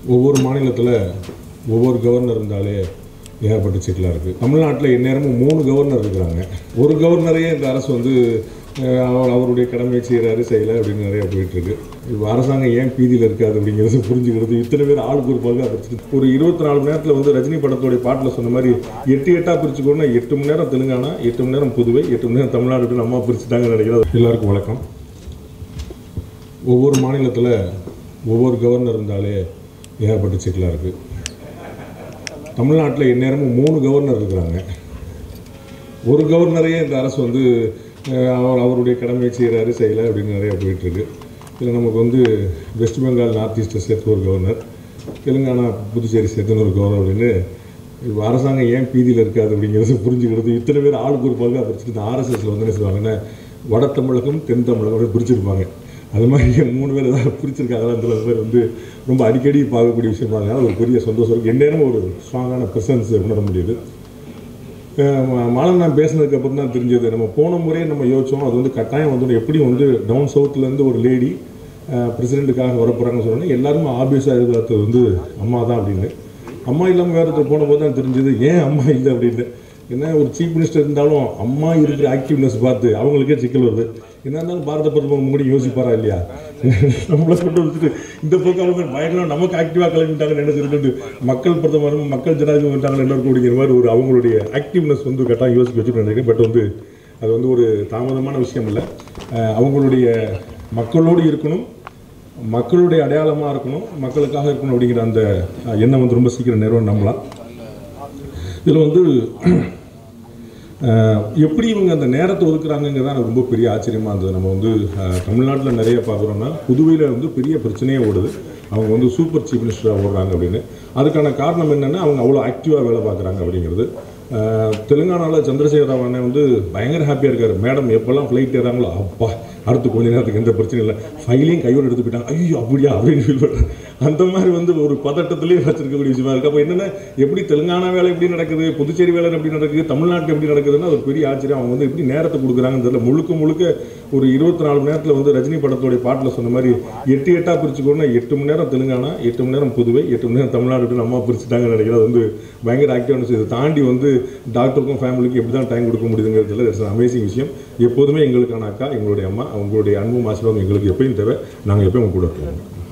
ஒவ்வொரு மாநிலத்தில் ஒவ்வொரு கவர்னர் இருந்தாலே ஏகப்பட்ட சிக்கலாக இருக்குது தமிழ்நாட்டில் எந்நேரமும் மூணு கவர்னர் இருக்கிறாங்க ஒரு கவர்னரையே இந்த அரசு வந்து அஹ், அவர் அவருடைய கடமையை செய்கிறாரு செய்யலை அப்படின்னு நிறையா போயிட்டுருக்கு இப்போ அரசாங்கம் ஏன் பீதியில் இருக்காது அப்படிங்கிறது புரிஞ்சுக்கிறது இத்தனை பேர் ஆளுக்கு ஒரு பங்காக பிரிச்சுட்டு ஒரு இருபத்தி நாலு மணி நேரத்தில் வந்து ரஜினி படத்தோடைய பாட்டில் சொன்ன மாதிரி எட்டு எட்டாக பிரிச்சுக்கோன்னா எட்டு மணி நேரம் தெலுங்கானா எட்டு மணி நேரம் புதுவை எட்டு மணி நேரம் தமிழ்நாடு நம்ம பிரிச்சுட்டாங்க நினைக்கிறது எல்லாருக்கும் வணக்கம் ஒவ்வொரு மாநிலத்தில் ஒவ்வொரு கவர்னர் இருந்தாலே ஏகப்பட்ட சிக்கலாக இருக்குது தமிழ்நாட்டில் எந்நேரமும் மூணு கவர்னர் இருக்கிறாங்க ஒரு கவர்னரையே இந்த அரசு வந்து அஹ், அவர் அவருடைய கடமையை செய்கிறாரு செய்யலை அப்படின்னு நிறையா போயிட்டுருக்கு இதில் நமக்கு வந்து வெஸ்ட் பெங்கால் நார்த் ஈஸ்ட்டை சேர்த்து ஒரு கவர்னர் தெலுங்கானா புதுச்சேரி சேர்த்துன்னு ஒரு கவர்னர் அப்படின்னு இப்போ அரசாங்கம் ஏன் பீதியில் இருக்காது அப்படிங்கிறது புரிஞ்சுக்கிறது இத்தனை பேர் ஆளுக்கு ஒரு பங்காக பிரிச்சுட்டு இந்த ஆர்எஸ்எஸ்ல வந்து என்ன செய்வாங்கன்னா வட தமிழகம் தென் தமிழகம் அப்படி பிரிச்சிருப்பாங்க அது மாதிரி மூணு பேர் ஏதாவது பிரிச்சிருக்காங்களா அந்த மாதிரி வந்து ரொம்ப அடிக்கடி பார்க்கக்கூடிய விஷயமா அதனால ஒரு பெரிய சந்தோஷம் இருக்குது எந்நேரம் ஒரு ஸ்ட்ராங்கான ப்ரெசன்ஸ் உணர முடியுது அஹ் மாலன் நான் பேசினதுக்கு அப்புறம் தான் தெரிஞ்சது நம்ம போன முறையே நம்ம யோசிச்சோம் அது வந்து கட்டாயம் வந்து எப்படி வந்து டவுன் சவுத்துலேருந்து ஒரு லேடி பிரசிடெண்ட்டுக்காக வர போகிறாங்கன்னு சொன்னோன்னே எல்லாருமே ஆபியஸாக எதிர்பார்த்தது வந்து அம்மா தான் அப்படின்னு அம்மா இல்லாமல் வேறு ஒருத்தர் போனபோது தான் தெரிஞ்சது ஏன் அம்மா இல்லை அப்படின்னு என்ன ஒரு சீஃப் மினிஸ்டர் இருந்தாலும் அம்மா இருக்கிற ஆக்டிவ்னஸ் பார்த்து அவங்களுக்கே சிக்கல் வருது என்ன இருந்தாலும் பாரத பிரதமர் முன்னாடி யோசிப்பாரா இல்லையா நம்மளை கொண்டு வந்துட்டு இந்த பக்கம் அவங்க பயங்கரம் நமக்கு ஆக்டிவாக கிளம்பிட்டாங்கன்னு நினைச்சிருக்கு மக்கள் பிரதமரும் மக்கள் ஜனாதிபதி வந்துட்டாங்கன்னு எல்லாருக்கும் அப்படிங்கிற மாதிரி ஒரு அவங்களுடைய ஆக்டிவ்னஸ் வந்து கட்டாயம் யோசிக்க வச்சுட்டு நினைக்கிறேன் பட் வந்து அது வந்து ஒரு தாமதமான விஷயம் இல்லை அஹ் அவங்களுடைய மக்களோடு இருக்கணும் மக்களுடைய அடையாளமாக இருக்கணும் மக்களுக்காக இருக்கணும் அப்படிங்கிற அந்த அஹ், எண்ணம் வந்து ரொம்ப சீக்கிரம் நிறைவேறும் நம்பலாம் இதில் வந்து அஹ், எப்படி இவங்க அந்த நேரத்தை ஒதுக்குறாங்கங்கிறது தான் எனக்கு ரொம்ப பெரிய ஆச்சரியமாக இருந்தது நம்ம வந்து தமிழ்நாட்டில் நிறைய பார்க்குறோம்னா புதுவையில் வந்து பெரிய பிரச்சனையே ஓடுது அவங்க வந்து சூப்பர் சீஃப் மினிஸ்டராக ஓடுறாங்க அப்படின்னு அதுக்கான காரணம் என்னென்னா அவங்க அவ்வளோ ஆக்டிவாக வேலை பார்க்குறாங்க அப்படிங்கிறது அஹ், தெலுங்கானாவில் சந்திரசேகர ராவ் அண்ணன் வந்து பயங்கர ஹாப்பியாக இருக்கார் மேடம் எப்போல்லாம் ஃப்ளைட் ஏறாங்களோ அப்பா அடுத்து கொஞ்ச நேரத்துக்கு எந்த பிரச்சனையும் இல்லை ஃபைலையும் கையோடு எடுத்து போயிட்டாங்க ஐயோ அப்படியா அப்படின்னு ஃபீல் பண்ணுறேன் அந்த மாதிரி வந்து ஒரு பதட்டத்திலேயே வச்சிருக்கக்கூடிய விஷயமா இருக்குது அப்போ என்னென்ன எப்படி தெலுங்கானா வேலை எப்படி நடக்குது புதுச்சேரி வேலை எப்படி நடக்குது தமிழ்நாட்டில் எப்படி நடக்குதுன்னா அது ஒரு பெரிய ஆச்சரியம் அவங்க வந்து எப்படி நேரத்தை கொடுக்குறாங்கன்னு தெரியல முழுக்க முழுக்க ஒரு இருபத்தி நாலு மணி நேரத்தில் வந்து ரஜினி படத்தோடைய பாட்டில் சொன்ன மாதிரி எட்டு எட்டாக பிரிச்சுக்கோன்னா எட்டு மணி நேரம் தெலுங்கானா எட்டு மணி நேரம் புதுவை எட்டு மணி நேரம் தமிழ்நாடு நம்ம பிரிச்சுட்டாங்கன்னு நினைக்கிறேன் அது வந்து பயங்கர ஆக்டிவான இதை தாண்டி வந்து டாக்டருக்கும் ஃபேமிலிக்கும் எப்படி தான் டைம் கொடுக்க முடியுதுங்கிறதுல இட்ஸ் அமேசிங் விஷயம் எப்போதுமே எங்களுக்கான அக்கா எங்களுடைய அம்மா அவங்களுடைய அன்பும் ஆசீர்வாதம் எங்களுக்கு எப்பயும் தேவை நாங்கள் எப்பயும் உங்க கூட இருக்கோம்